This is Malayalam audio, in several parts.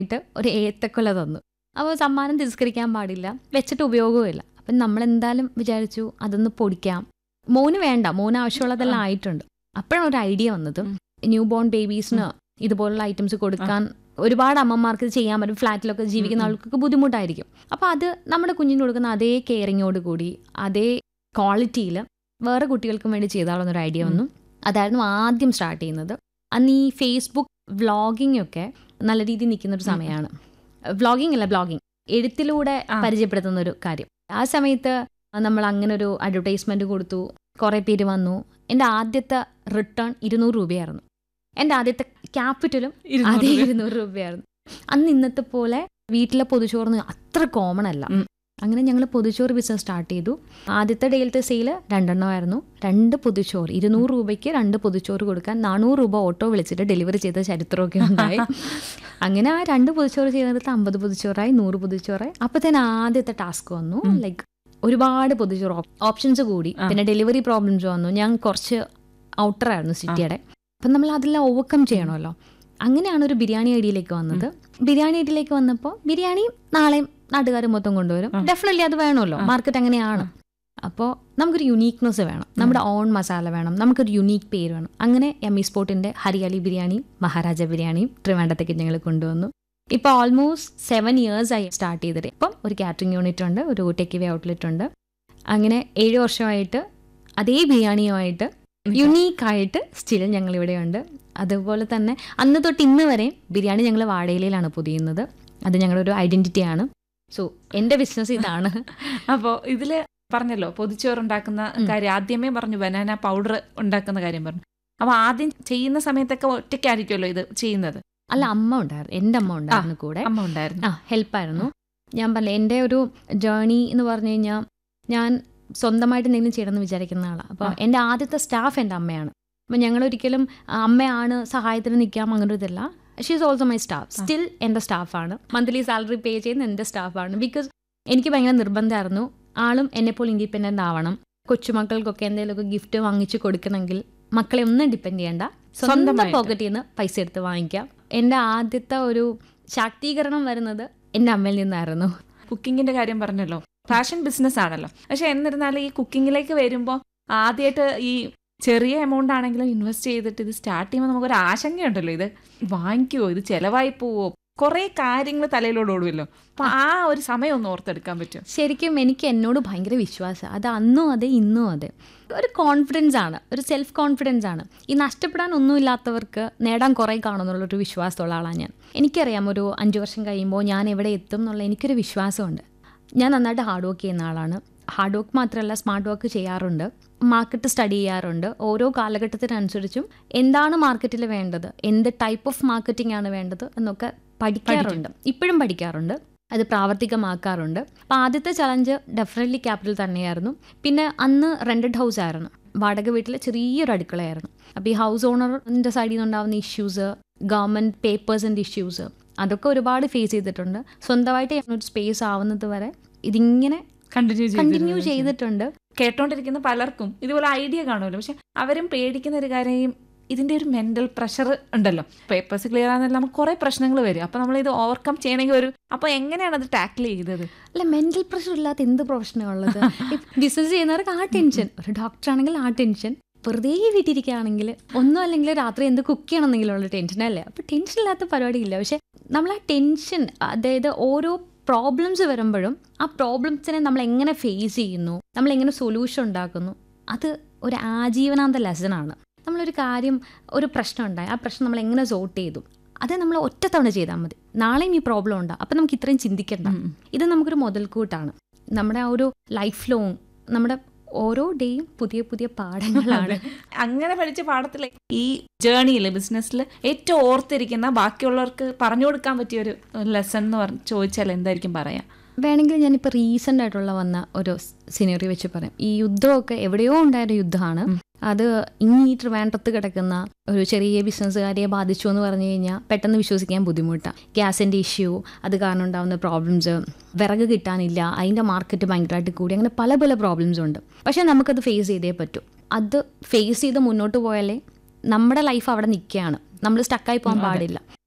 ഇട്ട് ഒരു ഏത്തക്കൊല തന്നു അപ്പോൾ സമ്മാനം തിരസ്കരിക്കാൻ പാടില്ല വെച്ചിട്ട് ഉപയോഗവുമില്ല അപ്പം നമ്മൾ എന്തായാലും വിചാരിച്ചു അതൊന്ന് പൊടിക്കാം മോന് വേണ്ട മോന് ആവശ്യമുള്ളതെല്ലാം ആയിട്ടുണ്ട് അപ്പോഴാണ് ഒരു ഐഡിയ വന്നത് ന്യൂ ബോൺ ബേബീസിന് ഇതുപോലുള്ള ഐറ്റംസ് കൊടുക്കാൻ ഒരുപാട് അമ്മമാർക്ക് ഇത് ചെയ്യാൻ പറ്റും ഫ്ലാറ്റിലൊക്കെ ജീവിക്കുന്ന ഉം, ഉം. ആൾക്കൊക്കെ ബുദ്ധിമുട്ടായിരിക്കും അപ്പോൾ അത് നമ്മുടെ കുഞ്ഞിന് കൊടുക്കുന്ന അതേ കെയറിങ്ങോട് കൂടി അതേ ക്വാളിറ്റിയിൽ വേറെ കുട്ടികൾക്കും വേണ്ടി ചെയ്താളെന്നൊരു ഐഡിയ വന്നു അതായിരുന്നു ആദ്യം സ്റ്റാർട്ട് ചെയ്യുന്നത് അന്ന് ഈ ഫേസ്ബുക്ക് വ്ളോഗിംഗ് ഒക്കെ നല്ല രീതിയിൽ നിൽക്കുന്ന ഒരു ഉം. സമയമാണ് വ്ളോഗിംഗ് അല്ല ബ്ലോഗിംഗ് എഴുത്തിലൂടെ ആ. പരിചയപ്പെടുത്തുന്ന ഒരു കാര്യം ആ സമയത്ത് നമ്മൾ അങ്ങനെ ഒരു അഡ്വർടൈസ്മെന്റ് കൊടുത്തു കുറേ പേര് വന്നു എൻ്റെ ആദ്യത്തെ റിട്ടേൺ ഇരുന്നൂറ് രൂപയായിരുന്നു എൻ്റെ ആദ്യത്തെ ക്യാപിറ്റലും അതേ ഇരുന്നൂറ് രൂപയായിരുന്നു അന്ന് ഇന്നത്തെ പോലെ വീട്ടിലെ പൊതുചോറിന് അത്ര കോമൺ അല്ല ഉം. അങ്ങനെ ഞങ്ങൾ പൊതുച്ചോറ് ബിസിനസ് സ്റ്റാർട്ട് ചെയ്തു ആദ്യത്തെ ഡേയിലത്തെ സെയില് രണ്ടെണ്ണമായിരുന്നു രണ്ട് പൊതുച്ചോറ് ഇരുന്നൂറ് രൂപയ്ക്ക് രണ്ട് പൊതുച്ചോറ് കൊടുക്കാൻ നാനൂറ് രൂപ ഓട്ടോ വിളിച്ചിട്ട് ഡെലിവറി ചെയ്ത ചരിത്രമൊക്കെ ഉണ്ടായി അങ്ങനെ ആ രണ്ട് പൊതിച്ചോറ് ചെയ്യുന്നിടത്ത് അമ്പത് പൊതിച്ചോറായി നൂറ് പൊതിച്ചോറായി അപ്പത്തേന് ആദ്യത്തെ ടാസ്ക് വന്നു ഉം. ലൈക്ക് ഒരുപാട് പൊതിച്ചോറ് ഓപ്ഷൻസ് കൂടി ആ. പിന്നെ ഡെലിവറി പ്രോബ്ലംസ് വന്നു ഞാൻ കുറച്ച് ഔട്ടർ ആയിരുന്നു സിറ്റിയുടെ അപ്പം നമ്മൾ അതെല്ലാം ഓവർകം ചെയ്യണമല്ലോ അങ്ങനെയാണ് ഒരു ബിരിയാണി ഐഡിയയിലേക്ക് വന്നത് ബിരിയാണി ഐഡിയയിലേക്ക് വന്നപ്പോൾ ബിരിയാണി നാളെയും നാട്ടുകാർ മൊത്തം കൊണ്ടുവരും ആ. ഡെഫിനറ്റ്ലി അത് വേണമല്ലോ ആ. മാർക്കറ്റ് അങ്ങനെയാണ് അപ്പോൾ നമുക്കൊരു യുണീക്നെസ് വേണം നമ്മുടെ ഓൺ മസാല വേണം നമുക്കൊരു യുണീക്ക് പേര് വേണം അങ്ങനെ എം ഇ സ്പോർട്ടിൻ്റെ ഹരിയാലി ബിരിയാണിയും മഹാരാജ ബിരിയാണിയും ട്രിവാൻഡത്തേക്ക് ഞങ്ങൾ കൊണ്ടുവന്നു ഇപ്പോൾ ഓൾമോസ്റ്റ് സെവൻ ഇയേഴ്സ് ആയി സ്റ്റാർട്ട് ചെയ്തിട്ട് ഇപ്പം ഒരു കാറ്ററിംഗ് യൂണിറ്റ് ഉണ്ട് ഒരു ടേക്ക് വേ ഔട്ട്ലെറ്റ് ഉണ്ട് അങ്ങനെ ഏഴ് വർഷമായിട്ട് അതേ ബിരിയാണിയുമായിട്ട് യുണീക്കായിട്ട് സ്റ്റിൽ ഞങ്ങൾ ഇവിടെയുണ്ട് അതുപോലെ തന്നെ അന്ന് തൊട്ട് ഇന്ന് വരെ ബിരിയാണി ഞങ്ങൾ വാടകയിലാണ് പൊതിയുന്നത് അത് ഞങ്ങളുടെ ഒരു ഐഡന്റിറ്റിയാണ് സോ എൻ്റെ ബിസിനസ് ഇതാണ് അപ്പോൾ ഇതില് പറഞ്ഞല്ലോ പൊതിച്ചോറ് ഉണ്ടാക്കുന്ന ഉം. കാര്യം ആദ്യമേ പറഞ്ഞു ബനാന പൗഡർ ഉണ്ടാക്കുന്ന കാര്യം പറഞ്ഞു അപ്പൊ ആദ്യം ചെയ്യുന്ന സമയത്തൊക്കെ ഒറ്റയ്ക്കായിരിക്കുമല്ലോ ഇത് ചെയ്യുന്നത് അല്ല അമ്മ ഉണ്ടായിരുന്നു എൻ്റെ അമ്മ ഉണ്ടായിരുന്നു കൂടെ അമ്മ ഉണ്ടായിരുന്നു ആ ഹെൽപ്പായിരുന്നു ഞാൻ പറഞ്ഞില്ല എൻ്റെ ഒരു ജേണി എന്ന് പറഞ്ഞു കഴിഞ്ഞാൽ ഞാൻ സ്വന്തമായിട്ട് എന്തെങ്കിലും ചെയ്യണമെന്ന് വിചാരിക്കുന്ന ആളാണ് അപ്പോൾ ആ. എൻ്റെ ആദ്യത്തെ സ്റ്റാഫ് എൻ്റെ അമ്മയാണ് അപ്പം ഞങ്ങൾ ഒരിക്കലും ആ, അമ്മയാണ് സഹായത്തിന് നിൽക്കാം അങ്ങനെ ഒരു ഇതല്ല she is also my staff still എൻ്റെ സ്റ്റാഫാണ് മന്ത്ലി സാലറി പേ ചെയ്യുന്ന എൻ്റെ സ്റ്റാഫാണ് ബിക്കോസ് എനിക്ക് ഭയങ്കര നിർബന്ധമായിരുന്നു ആളും എന്നെപ്പോലെ ഇൻഡിപെൻഡൻ്റ് ആവണം കൊച്ചുമക്കൾക്കൊക്കെ എന്തെങ്കിലുമൊക്കെ ഗിഫ്റ്റ് വാങ്ങിച്ചു കൊടുക്കണമെങ്കിൽ മക്കളെ ഒന്നും ഡിപ്പെൻഡ് ചെയ്യണ്ട സ്വന്തം സ്വന്തമായിട്ട്. പോക്കറ്റിൽ നിന്ന് പൈസ എടുത്ത് വാങ്ങിക്കാം എൻ്റെ ആദ്യത്തെ ഒരു ശാക്തീകരണം വരുന്നത് എൻ്റെ അമ്മയിൽ നിന്നായിരുന്നു കുക്കിങ്ങിന്റെ കാര്യം പറഞ്ഞല്ലോ ഫാഷൻ ബിസിനസ് ആണല്ലോ പക്ഷെ എന്നിരുന്നാലും ഈ കുക്കിങ്ങിലേക്ക് വരുമ്പോൾ ആദ്യമായിട്ട് ഈ ചെറിയ എമൗണ്ട് ആണെങ്കിലും ഇൻവെസ്റ്റ് ചെയ്തിട്ട് ഇത് സ്റ്റാർട്ട് ചെയ്യുമ്പോൾ നമുക്കൊരു ആശങ്കയുണ്ടല്ലോ ഇത് വാങ്ങിക്കുവോ ഇത് ചെലവായി പോവോ കുറേ കാര്യങ്ങൾ തലയിലോട് ഓടുമല്ലോ അപ്പൊ ആ ഒരു സമയം ഒന്ന് ഓർത്തെടുക്കാൻ പറ്റും ശരിക്കും എനിക്ക് എന്നോട് ഭയങ്കര വിശ്വാസം അത് അന്നും അതെ ഇന്നും അതെ ഒരു കോൺഫിഡൻസ് ആണ് ഒരു സെൽഫ് കോൺഫിഡൻസ് ആണ് ഈ നഷ്ടപ്പെടാൻ ഒന്നുമില്ലാത്തവർക്ക് നേടാൻ കുറേ കാണുമെന്നുള്ളൊരു വിശ്വാസമുള്ള ആളാണ് ഞാൻ എനിക്കറിയാം ഒരു അഞ്ച് വർഷം കഴിയുമ്പോൾ ഞാൻ എവിടെ എത്തും എന്നുള്ള എനിക്കൊരു വിശ്വാസമുണ്ട് ഞാൻ നന്നായിട്ട് ഹാർഡ് വർക്ക് ചെയ്യുന്ന ആളാണ് ഹാർഡ് വർക്ക് മാത്രമല്ല സ്മാർട്ട് വർക്ക് ചെയ്യാറുണ്ട് മാർക്കറ്റ് സ്റ്റഡി ചെയ്യാറുണ്ട് ഓരോ കാലഘട്ടത്തിനനുസരിച്ചും എന്താണ് മാർക്കറ്റിൽ വേണ്ടത് എന്ത് ടൈപ്പ് ഓഫ് മാർക്കറ്റിംഗ് ആണ് വേണ്ടത് എന്നൊക്കെ പഠിക്കാറുണ്ട് ഇപ്പോഴും പഠിക്കാറുണ്ട് അത് പ്രാവർത്തികമാക്കാറുണ്ട് അപ്പോൾ ആദ്യത്തെ ചലഞ്ച് ഡെഫിനറ്റ്ലി ക്യാപിറ്റൽ തന്നെയായിരുന്നു പിന്നെ അന്ന് റെൻറ്റഡ് ഹൗസ് ആയിരുന്നു വാടക വീട്ടിൽ ചെറിയൊരു അടുക്കളയായിരുന്നു അപ്പോൾ ഈ ഹൗസ് ഓണറിൻ്റെ സൈഡിൽ നിന്നുണ്ടാവുന്ന ഇഷ്യൂസ് ഗവൺമെൻറ് പേപ്പേഴ്സിൻ്റെ ഇഷ്യൂസ് അതൊക്കെ ഒരുപാട് ഫേസ് ചെയ്തിട്ടുണ്ട് സ്വന്തമായിട്ട് ഒരു സ്പേസ് ആവുന്നത് വരെ ഇതിങ്ങനെ കണ്ടിന്യൂ കണ്ടിന്യൂ ചെയ്തിട്ടുണ്ട് കേട്ടോണ്ടിരിക്കുന്ന പലർക്കും ഇതുപോലെ ഐഡിയ കാണുമല്ലോ പക്ഷെ അവരും പേടിക്കുന്ന ഒരു കാര്യം ഇതിന്റെ ഒരു മെന്റൽ പ്രഷർ ഉണ്ടല്ലോ പേപ്പേഴ്സ് ക്ലിയർ ആകുന്നില്ല നമുക്ക് കുറെ പ്രശ്നങ്ങൾ വരും അപ്പൊ നമ്മൾ ഇത് ഓവർകം ചെയ്യണമെങ്കിൽ ഒരു അപ്പൊ എങ്ങനെയാണ് അത് ടാക്കിൾ ചെയ്തത് അല്ല മെന്റൽ പ്രഷർ ഇല്ലാത്ത എന്ത് പ്രൊഫഷനാണ് ഉള്ളത് ബിസിനസ് ചെയ്യുന്നവർക്ക് ആ ടെൻഷൻ ഒരു ഡോക്ടർ ആണെങ്കിൽ ആ ടെൻഷൻ വെറുതെ വീട്ടിരിക്കുകയാണെങ്കിൽ ഒന്നും അല്ലെങ്കിൽ രാത്രി എന്ത് കുക്ക് ചെയ്യണമെന്നെങ്കിലുള്ള ടെൻഷൻ അല്ലേ അപ്പോൾ ടെൻഷൻ ഇല്ലാത്ത പരിപാടിയില്ല പക്ഷെ നമ്മൾ ആ ടെൻഷൻ അതായത് ഓരോ പ്രോബ്ലംസ് വരുമ്പോഴും ആ പ്രോബ്ലംസിനെ നമ്മൾ എങ്ങനെ ഫേസ് ചെയ്യുന്നു നമ്മൾ എങ്ങനെ സൊല്യൂഷൻ ഉണ്ടാക്കുന്നു അത് ഒരു ആജീവനാന്ത ലെസണാണ് നമ്മളൊരു കാര്യം ഒരു പ്രശ്നം ഉണ്ടായി ആ പ്രശ്നം നമ്മൾ എങ്ങനെ സോർട്ട് ചെയ്തു അത് നമ്മൾ ഒറ്റത്തവണ ചെയ്താൽ മതി നാളെയും ഈ പ്രോബ്ലം ഉണ്ടാകും അപ്പം നമുക്ക് ഇത്രയും ചിന്തിക്കണ്ട ഇത് നമുക്കൊരു മുതൽക്കൂട്ടാണ് നമ്മുടെ ആ ഒരു ലൈഫ് ലോങ് നമ്മുടെ ഓരോ ഡേയും പുതിയ പുതിയ പാഠങ്ങളാണ് അങ്ങനെ പഠിച്ച പാഠത്തിൽ ഈ ജേണിയിൽ ബിസിനസ്സിൽ ഏറ്റവും ഓർത്തിരിക്കുന്ന ബാക്കിയുള്ളവർക്ക് പറഞ്ഞു കൊടുക്കാൻ പറ്റിയ ഒരു ലെസൺ എന്ന് പറഞ്ഞ് ചോദിച്ചാൽ എന്തായിരിക്കും പറയാ വേണമെങ്കിൽ ഞാനിപ്പോൾ റീസെൻ്റ് ആയിട്ടുള്ള വന്ന ഒരു സിനറി വെച്ച് പറയാം ഈ യുദ്ധമൊക്കെ എവിടെയോ ഉണ്ടായൊരു യുദ്ധമാണ് അത് ഇനി ഈ ട്രിവാൻഡ്രത്ത് കിടക്കുന്ന ഒരു ചെറിയ ബിസിനസ്സുകാരിയെ ബാധിച്ചു എന്ന് പറഞ്ഞു കഴിഞ്ഞാൽ പെട്ടെന്ന് വിശ്വസിക്കാൻ ബുദ്ധിമുട്ടാണ് ഗ്യാസിൻ്റെ ഇഷ്യൂ അത് കാരണം ഉണ്ടാകുന്ന പ്രോബ്ലംസ് വിറക് കിട്ടാനില്ല അതിൻ്റെ മാർക്കറ്റ് ഭയങ്കരമായിട്ട് കൂടി അങ്ങനെ പല പല പ്രോബ്ലംസ് ഉണ്ട് പക്ഷേ നമുക്കത് ഫേസ് ചെയ്തേ പറ്റൂ അത് ഫേസ് ചെയ്ത് മുന്നോട്ട് പോയാലേ നമ്മുടെ ലൈഫ് അവിടെ നിൽക്കുകയാണ് നമ്മൾ സ്റ്റക്കായി പോകാൻ അതെ. പാടില്ല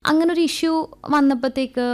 അങ്ങനെ ഒരു ഇഷ്യൂ വന്നപ്പോഴത്തേക്ക്